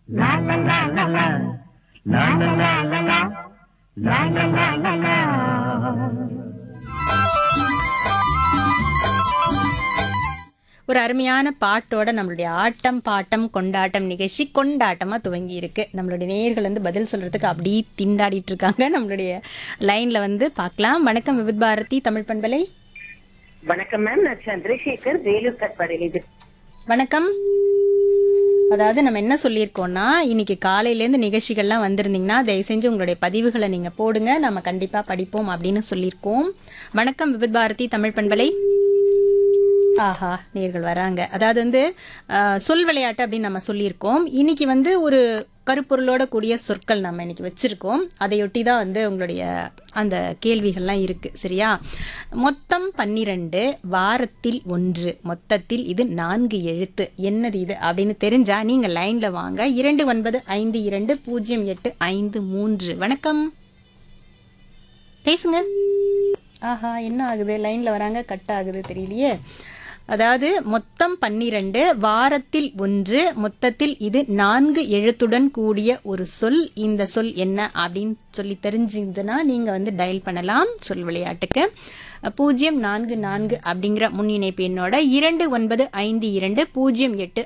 La la la la la. La la la la la. La la la la la. ஒரு அருமையான பாட்டோட நம்மளுடைய ஆட்டம் bottom கொண்டாட்டம் நிகழ்ச்சி கொண்டாட்டமா துவங்கி இருக்கு நம்மளுடைய நேயர்கள் வந்து பதில் சொல்றதுக்கு அப்படியே திண்டாடிட்டு இருக்காங்க நம்மளுடைய லைன்ல வந்து பார்க்கலாம் வணக்கம் விவித் பாரதி தமிழ் பண்பலை வணக்கம் மேம் நான் சந்திரசேகர் வேலூர் கட்பாடியிலிருந்து வணக்கம் அதாவது நம்ம என்ன சொல்லியிருக்கோம்னா இன்னைக்கு காலையிலேருந்து நிகழ்ச்சிகள்லாம் வந்திருந்தீங்கன்னா தயவு செஞ்சு உங்களுடைய பதிவுகளை நீங்கள் போடுங்க நம்ம கண்டிப்பாக படிப்போம் அப்படின்னு சொல்லியிருக்கோம் வணக்கம் விவித் பாரதி தமிழ் பண்பலை ஆஹா நேர்கள் வராங்க அதாவது வந்து அஹ், சொல் விளையாட்டு அப்படின்னு நம்ம சொல்லியிருக்கோம் இன்னைக்கு வந்து ஒரு கருப்பொருளோட கூடிய சொற்கள் நம்ம இன்னைக்கு வச்சிருக்கோம் அதையொட்டி தான் வந்து உங்களுடைய அந்த கேள்விகள்லாம் இருக்கு சரியா மொத்தம் பன்னிரண்டு வாரத்தில் ஒன்று மொத்தத்தில் இது நான்கு எழுத்து என்னது இது அப்படின்னு தெரிஞ்சா நீங்க லைன்ல வாங்க இரண்டு ஒன்பது ஐந்து இரண்டு பூஜ்ஜியம் எட்டு ஐந்து மூன்று வணக்கம் பேசுங்க ஆஹா என்ன ஆகுது லைன்ல வராங்க கட் ஆகுது தெரியலையே அதாவது மொத்தம் பன்னிரண்டு வாரத்தில் ஒன்று மொத்தத்தில் இது நான்கு எழுத்துடன் கூடிய ஒரு சொல் இந்த சொல் என்ன அப்படின்னு சொல்லி தெரிஞ்சுதுன்னா நீங்க வந்து டயல் பண்ணலாம் சொல் விளையாட்டுக்கு பூஜ்ஜியம் நான்கு நான்கு அப்படிங்கிற முன்னிணைப்பு எண்ணோட இரண்டு ஒன்பது ஐந்து இரண்டு பூஜ்ஜியம் எட்டு